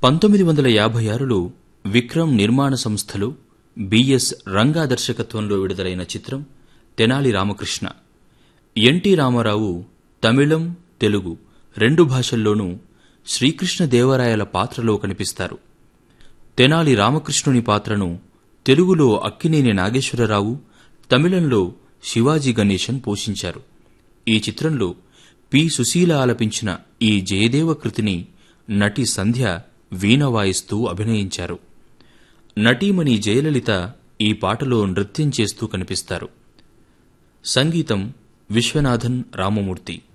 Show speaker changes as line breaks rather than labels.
పంతొమ్మిది వందల యాభై ఆరులో విక్రమ్ నిర్మాణ సంస్థలు బిఎస్ రంగా దర్శకత్వంలో విడుదలైన చిత్రం తెనాలి రామకృష్ణ ఎన్టీ రామారావు తమిళం తెలుగు రెండు భాషల్లోనూ శ్రీకృష్ణదేవరాయల పాత్రలో కనిపిస్తారు తెనాలి రామకృష్ణుని పాత్రను తెలుగులో అక్కినేని నాగేశ్వరరావు తమిళంలో శివాజీ గణేశన్ పోషించారు ఈ చిత్రంలో పి సుశీల ఆలపించిన ఈ జయదేవ కృతిని నటి సంధ్య వీణ వాయిస్తూ అభినయించారు నటీమణి జయలలిత ఈ పాటలో నృత్యం చేస్తూ కనిపిస్తారు సంగీతం విశ్వనాథన్ రామమూర్తి